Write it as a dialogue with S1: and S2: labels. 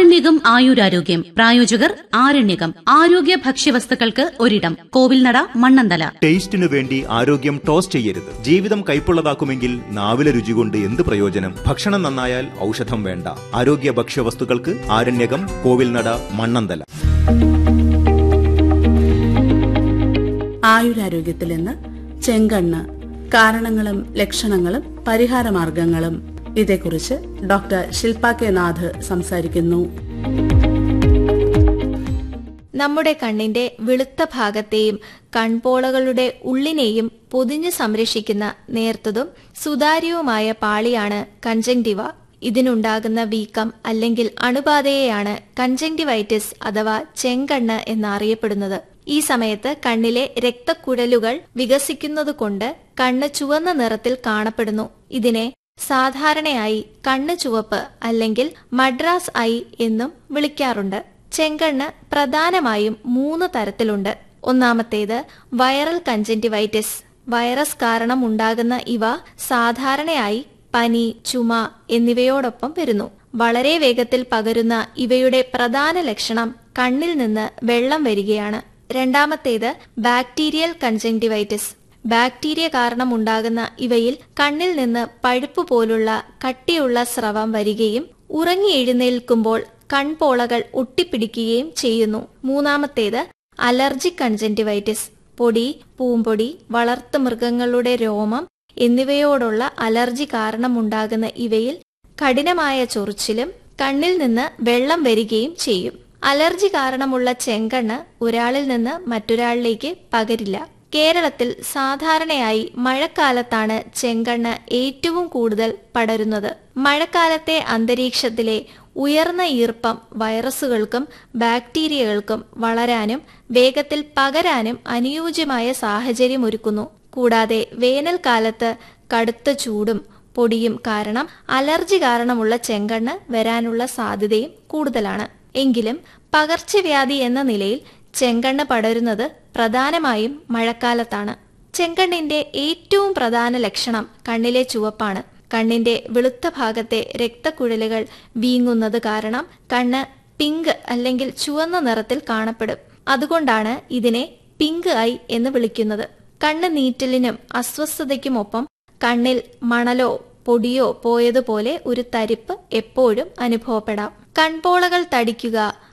S1: ആരണ്യകം ആയുരാരോഗ്യം പ്രായോജകർ ആരണ്യകം ആരോഗ്യ ഭക്ഷ്യവസ്തുക്കൾക്ക് ഒരിടം കോവിൽനട മണ്ണന്തല
S2: ടേസ്റ്റിനു വേണ്ടി ആരോഗ്യം ടോസ് ചെയ്യരുത് ജീവിതം കൈപ്പുള്ളതാക്കുമെങ്കിൽ നാവിലെ രുചി കൊണ്ട് എന്ത് പ്രയോജനം ഭക്ഷണം നന്നായാൽ ഔഷധം വേണ്ട ആരോഗ്യ ഭക്ഷ്യവസ്തുക്കൾക്ക് ആരണ്യകം കോവിൽനട മണ്ണന്തല
S3: ആയുരാരോഗ്യത്തിൽ നിന്ന് ചെങ്കണ്ണ് കാരണങ്ങളും ലക്ഷണങ്ങളും പരിഹാരമാർഗങ്ങളും ഇതേക്കുറിച്ച് ഡോക്ടർ ശില്പ കെ നാഥ് സംസാരിക്കുന്നു
S4: നമ്മുടെ കണ്ണിന്റെ വെളുത്ത ഭാഗത്തെയും കൺപോളകളുടെ ഉള്ളിനെയും പൊതിഞ്ഞു സംരക്ഷിക്കുന്ന നേർത്തതും സുതാര്യവുമായ പാളിയാണ് കൺജങ്ടിവ ഇതിനുണ്ടാകുന്ന വീക്കം അല്ലെങ്കിൽ അണുബാധയെയാണ് കൺജങ്ടിവൈറ്റിസ് അഥവാ ചെങ്കണ്ണ് എന്നറിയപ്പെടുന്നത് ഈ സമയത്ത് കണ്ണിലെ രക്തക്കുഴലുകൾ വികസിക്കുന്നതുകൊണ്ട് കണ്ണ് ചുവന്ന നിറത്തിൽ കാണപ്പെടുന്നു ഇതിനെ സാധാരണയായി കണ്ണ് ചുവപ്പ് അല്ലെങ്കിൽ മദ്രാസ് ഐ എന്നും വിളിക്കാറുണ്ട് ചെങ്കണ്ണ് പ്രധാനമായും മൂന്ന് തരത്തിലുണ്ട് ഒന്നാമത്തേത് വൈറൽ കഞ്ചന്റിവൈറ്റിസ് വൈറസ് കാരണം ഉണ്ടാകുന്ന ഇവ സാധാരണയായി പനി ചുമ എന്നിവയോടൊപ്പം വരുന്നു വളരെ വേഗത്തിൽ പകരുന്ന ഇവയുടെ പ്രധാന ലക്ഷണം കണ്ണിൽ നിന്ന് വെള്ളം വരികയാണ് രണ്ടാമത്തേത് ബാക്ടീരിയൽ കൺജങ്ടിവൈറ്റിസ് ബാക്ടീരിയ കാരണം ഉണ്ടാകുന്ന ഇവയിൽ കണ്ണിൽ നിന്ന് പഴുപ്പ് പോലുള്ള കട്ടിയുള്ള സ്രവം വരികയും ഉറങ്ങി എഴുന്നേൽക്കുമ്പോൾ കൺപോളകൾ ഒട്ടിപ്പിടിക്കുകയും ചെയ്യുന്നു മൂന്നാമത്തേത് അലർജിക് കൺജന്റിവൈറ്റിസ് പൊടി പൂമ്പൊടി വളർത്തു മൃഗങ്ങളുടെ രോമം എന്നിവയോടുള്ള അലർജി കാരണമുണ്ടാകുന്ന ഇവയിൽ കഠിനമായ ചൊറിച്ചിലും കണ്ണിൽ നിന്ന് വെള്ളം വരികയും ചെയ്യും അലർജി കാരണമുള്ള ചെങ്കണ്ണ് ഒരാളിൽ നിന്ന് മറ്റൊരാളിലേക്ക് പകരില്ല കേരളത്തിൽ സാധാരണയായി മഴക്കാലത്താണ് ചെങ്കണ്ണ് ഏറ്റവും കൂടുതൽ പടരുന്നത് മഴക്കാലത്തെ അന്തരീക്ഷത്തിലെ ഉയർന്ന ഈർപ്പം വൈറസുകൾക്കും ബാക്ടീരിയകൾക്കും വളരാനും വേഗത്തിൽ പകരാനും അനുയോജ്യമായ സാഹചര്യം ഒരുക്കുന്നു കൂടാതെ വേനൽക്കാലത്ത് കടുത്ത ചൂടും പൊടിയും കാരണം അലർജി കാരണമുള്ള ചെങ്കണ്ണ് വരാനുള്ള സാധ്യതയും കൂടുതലാണ് എങ്കിലും പകർച്ചവ്യാധി എന്ന നിലയിൽ ചെങ്കണ്ണ് പടരുന്നത് പ്രധാനമായും മഴക്കാലത്താണ് ചെങ്കണ്ണിന്റെ ഏറ്റവും പ്രധാന ലക്ഷണം കണ്ണിലെ ചുവപ്പാണ് കണ്ണിന്റെ വെളുത്ത ഭാഗത്തെ രക്തക്കുഴലുകൾ വീങ്ങുന്നത് കാരണം കണ്ണ് പിങ്ക് അല്ലെങ്കിൽ ചുവന്ന നിറത്തിൽ കാണപ്പെടും അതുകൊണ്ടാണ് ഇതിനെ പിങ്ക് ഐ എന്ന് വിളിക്കുന്നത് കണ്ണ് നീറ്റലിനും അസ്വസ്ഥതയ്ക്കുമൊപ്പം കണ്ണിൽ മണലോ പൊടിയോ പോയതുപോലെ ഒരു തരിപ്പ് എപ്പോഴും അനുഭവപ്പെടാം കൺപോളകൾ തടിക്കുക